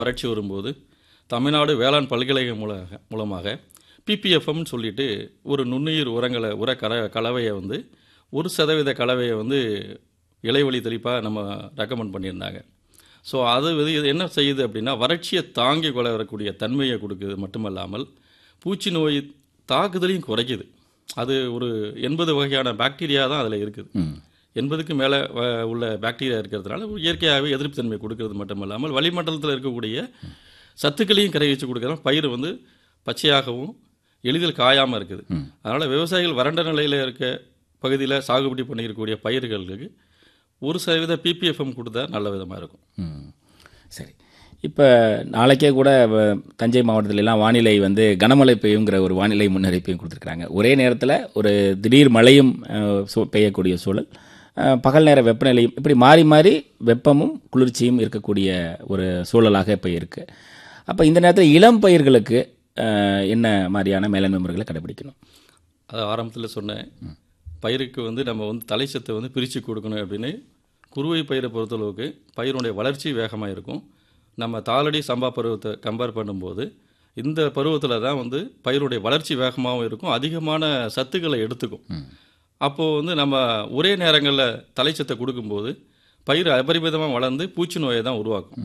வறட்சி வரும்போது தமிழ்நாடு வேளாண் பல்கலைக்கழகம் மூலமாக மூலமாக பிபிஎஃப்எம்னு சொல்லிட்டு ஒரு நுண்ணுயிர் உரங்களை உர கல கலவையை வந்து ஒரு சதவீத கலவையை வந்து இலைவழி தெளிப்பாக நம்ம ரெக்கமெண்ட் பண்ணியிருந்தாங்க ஸோ அது வந்து இது என்ன செய்யுது அப்படின்னா வறட்சியை தாங்கி கொள்ள வரக்கூடிய தன்மையை கொடுக்குது மட்டுமல்லாமல் பூச்சி நோய் தாக்குதலையும் குறைக்குது அது ஒரு எண்பது வகையான பாக்டீரியா தான் அதில் இருக்குது ம் எண்பதுக்கு மேலே உள்ள பாக்டீரியா இருக்கிறதுனால இயற்கையாகவே எதிர்ப்பு தன்மை கொடுக்கறது மட்டுமல்லாமல் வளிமண்டலத்தில் இருக்கக்கூடிய சத்துக்களையும் கரைவிச்சு கொடுக்கறதுனால பயிர் வந்து பச்சையாகவும் எளிதில் காயாமல் இருக்குது அதனால் விவசாயிகள் வறண்ட நிலையில் இருக்க பகுதியில் சாகுபடி பண்ணியிருக்கக்கூடிய பயிர்களுக்கு ஒரு சதவீத பிபிஎஃப்எம் கொடுத்தா நல்ல விதமாக இருக்கும் ம் சரி இப்போ நாளைக்கே கூட வ- தஞ்சை மாவட்டத்துல எல்லாம் வானிலை வந்து கனமழை பெய்யுங்கிற ஒரு வானிலை முன்னறிப்பையும் கொடுத்துருக்காங்க ஒரே நேரத்தில் ஒரு திடீர் மழையும் அஹ், சூ- பெய்யக்கூடிய சூழல் அஹ், பகல் நேர வெப்பநிலையும் இப்படி மாறி மாறி வெப்பமும் குளிர்ச்சியும் இருக்கக்கூடிய ஒரு சூழலாக இப்போ இருக்குது அப்போ இந்த நேரத்தில் இளம் பயிர்களுக்கு அஹ், என்ன மாதிரியான மேலாண்மை முறைகளை கடைபிடிக்கணும் அது ஆரம்பத்தில் சொன்னேன் பயிருக்கு வந்து நம்ம வந்து தலைச்சத்தை வந்து பிரித்து கொடுக்கணும் அப்படின்னு குறுவை பயிரை பொறுத்தளவுக்கு பயிருடைய வளர்ச்சி வேகமாக இருக்கும் நம்ம தாளடி சம்பா பருவத்தை கம்பேர் பண்ணும்போது இந்த பருவத்தில் தான் வந்து பயிருடைய வளர்ச்சி வேகமாகவும் இருக்கும் அதிகமான சத்துக்களை எடுத்துக்கும் அப்போது வந்து நம்ம ஒரே நேரங்களில் தலைச்சத்தை கொடுக்கும்போது பயிர் அபரிமிதமாக வளர்ந்து பூச்சி நோயை தான் உருவாக்கும்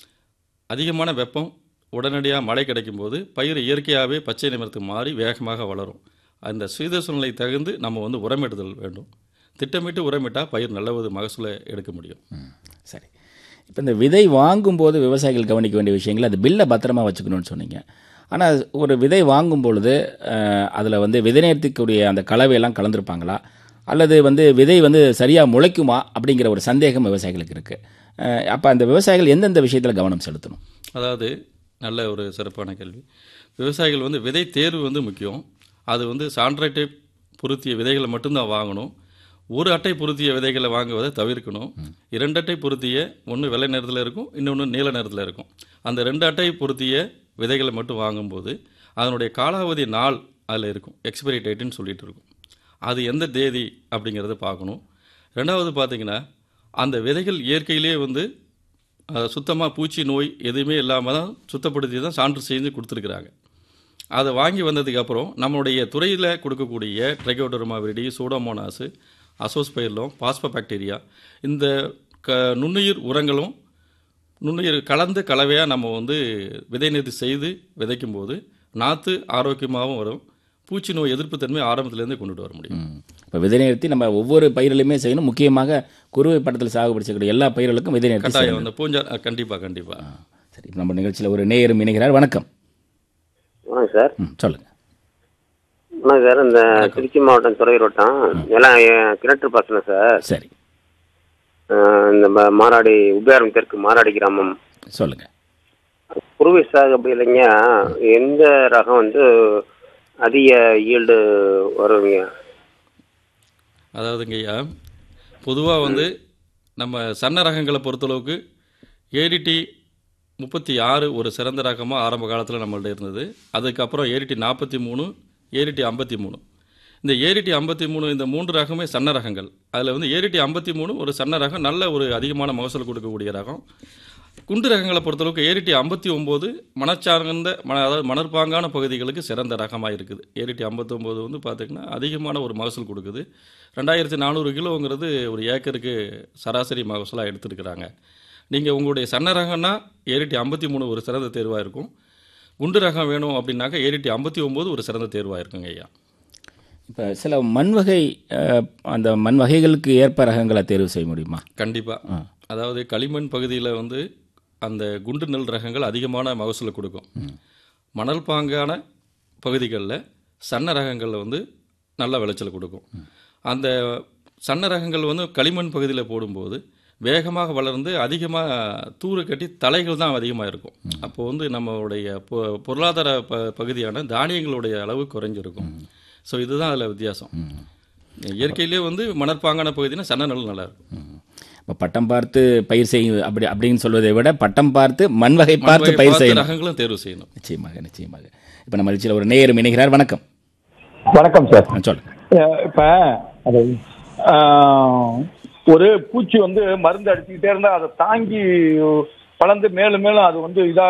அதிகமான வெப்பம் உடனடியாக மழை கிடைக்கும்போது பயிர் இயற்கையாகவே பச்சை நிறத்துக்கு மாறி வேகமாக வளரும் அந்த சீத சூழ்நிலை தகுந்து நம்ம வந்து உரமிடுதல் வேண்டும் திட்டமிட்டு உரமிட்டால் பயிர் நல்ல மகசூலை எடுக்க முடியும் ம், சரி இப்போ இந்த விதை வாங்கும்போது விவசாயிகள் கவனிக்க வேண்டிய விஷயங்கள் அது பில்லை பத்திரமா வச்சுக்கணும்னு சொன்னீங்க ஆனால் ஒரு விதை வாங்கும் பொழுது அதில் வந்து விதை நேர்த்திக்கூடிய அந்த கலவையெல்லாம் கலந்துருப்பாங்களா அல்லது வந்து விதை வந்து சரியாக முளைக்குமா அப்படிங்கிற ஒரு சந்தேகம் விவசாயிகளுக்கு இருக்குது அப்போ அந்த விவசாயிகள் எந்தெந்த விஷயத்தில் கவனம் செலுத்தணும் அதாவது நல்ல ஒரு சிறப்பான கேள்வி விவசாயிகள் வந்து விதை தேர்வு வந்து முக்கியம் அது வந்து சான்றைட்டை பொருத்திய விதைகளை மட்டும்தான் வாங்கணும் ஒரு அட்டை பொருத்திய விதைகளை வாங்குவதை தவிர்க்கணும் இரண்டு அட்டை பொருத்திய ஒன்று வெள்ளை நிறத்தில் இருக்கும் இன்னொன்று நீல நிறத்தில் இருக்கும் அந்த ரெண்டு அட்டை பொருத்திய விதைகளை மட்டும் வாங்கும்போது அதனுடைய காலாவதி நாள் அதில் இருக்கும் எக்ஸ்பைரி டேட்டுன்னு சொல்லிட்டு இருக்கும் அது எந்த தேதி அப்படிங்கிறத பார்க்கணும் ரெண்டாவது பார்த்தீங்கன்னா அந்த விதைகள் இயற்கையிலே வந்து சுத்தமாக பூச்சி நோய் எதுவுமே இல்லாமல் தான் சுத்தப்படுத்தி தான் சான்று செஞ்சு கொடுத்துருக்குறாங்க அதை வாங்கி வந்ததுக்கு அப்புறம் நம்மளுடைய துறையில் கொடுக்கக்கூடிய trichoderma viride pseudomonas azospirillum phosphobacteria இந்த க நுண்ணுயிர் உரங்களும் நுண்ணுயிர் கலந்து கலவையாக நம்ம வந்து விதை நேர்த்தி செய்து விதைக்கும் போது நாற்று ஆரோக்கியமாகவும் வரும் பூச்சி நோய் எதிர்ப்பு தன்மை ஆரம்பத்துலேருந்தே கொண்டுட்டு வர முடியும் இப்போ விதை நேர்த்தி நம்ம ஒவ்வொரு பயிரிலுமே செய்யணும் முக்கியமாக குறுவை படத்தில் சாகுபடி செய்யக்கூடிய எல்லா பயிர்களுக்கும் விதை நேர்த்தி கட்டாயம் செய்யணும் அந்த பூஞ்சா கண்டிப்பாக கண்டிப்பாக சரி இப்ப நம்ம நிகழ்ச்சியில் ஒரு நேயரும் இணைகிறார் வணக்கம் வணக்கம் சார் ம் சொல்லுங்கள் வணக்கம் சார் இந்த திருச்சி மாவட்டம் துறையூர் வட்டம் எல்லாம் என் கிணற்று பாசனம் சார் சரி அஹ் இந்த ம- மாராடி உபயாரம் தெற்கு மாராடி கிராமம் சொல்லுங்கள் குருவை சாகுபடி இல்லைங்க எந்த ரகம் வந்து அதிக ஈல்டு வருவீங்க அதாவதுங்கய்யா பொதுவாக வந்து நம்ம சன்ன ரகங்களை பொறுத்தளவுக்கு ஏடிடி முப்பத்தி ஆறு ஒரு சிறந்த ரகமாக ஆரம்ப காலத்தில் நம்மள்ட்ட இருந்தது அதுக்கப்புறம் ஏடிடி நாற்பத்தி மூணு ஏடிடி ஐம்பத்தி மூணு இந்த ஏடிடி ஐம்பத்தி மூணு இந்த மூன்று ரகமே சன்ன ரகங்கள் அதில் வந்து ஏடிடி ஐம்பத்தி மூணு ஒரு சன்ன ரகம் நல்ல ஒரு அதிகமான மகசூல் கொடுக்கக்கூடிய ரகம் குண்டு ரகங்களை பொறுத்தளவுக்கு ஏரிட்டி ஐம்பத்தி ஒம்பது மணச்சார்ந்த மன அதாவது மணற்பாங்கான பகுதிகளுக்கு சிறந்த ரகமாக இருக்குது ஏரிட்டி ஐம்பத்தொம்போது வந்து பார்த்திங்கன்னா அதிகமான ஒரு மகசூல் கொடுக்குது ரெண்டாயிரத்தி நானூறு கிலோங்கிறது ஒரு ஏக்கருக்கு சராசரி மகசூலாக எடுத்துருக்குறாங்க நீங்கள் உங்களுடைய சன்ன ரகம்னா ஏரிட்டி ஐம்பத்தி மூணு ஒரு சிறந்த தேர்வாக இருக்கும் குண்டு ரகம் வேணும் அப்படின்னாக்கா ஏரிட்டி ஐம்பத்தி ஒம்பது ஒரு சிறந்த தேர்வாக இருக்குங்க ஐயா இப்போ சில மண் வகை அஹ், அந்த மண் வகைகளுக்கு ஏற்ப ரகங்களை தேர்வு செய்ய முடியுமா கண்டிப்பாக அதாவது களிமண் பகுதியில் வந்து அந்த குண்டு நெல் ரகங்கள் அதிகமான மகசூலை கொடுக்கும் மணல் பாங்கான பகுதிகளில் சன்ன ரகங்களில் வந்து நல்ல விளைச்சல் கொடுக்கும் அந்த சன்ன ரகங்கள் வந்து களிமண் பகுதியில் போடும்போது வேகமாக வளர்ந்து அதிகமாக தூறு கட்டி தலைகள் தான் அதிகமாக இருக்கும் அப்போ வந்து நம்மளுடைய பொ- பொருளாதார ப பகுதியான தானியங்களுடைய அளவு குறைஞ்சிருக்கும் ஸோ இதுதான் அதில் வித்தியாசம் இயற்கையிலே வந்து மணற்பாங்கான பகுதினா சன்ன நெல் நல்லா இருக்கும் இப்போ பட்டம் பார்த்து பயிர் செய்யும் அப்படி அப்படின்னு சொல்வதை விட பட்டம் பார்த்து மண் வகை பார்த்து மண் வகை பயிர் பார்த்து செய்யணும் ரகங்களும் தேர்வு செய்யணும் நிச்சயமாக நிச்சயமாக இப்போ நம்ம நிகழ்ச்சியில் ஒரு நேயரும் இணைகிறார் வணக்கம் வணக்கம் சார் ஆ, சொல்லுங்க அஹ் இப்ப அது ஆஹ், ஒரு பூச்சி வந்து மருந்து அடிச்சுக்கிட்டே இருந்தா அதை தாங்கி வளர்ந்து மேலும் மேலும் அது வந்து இதா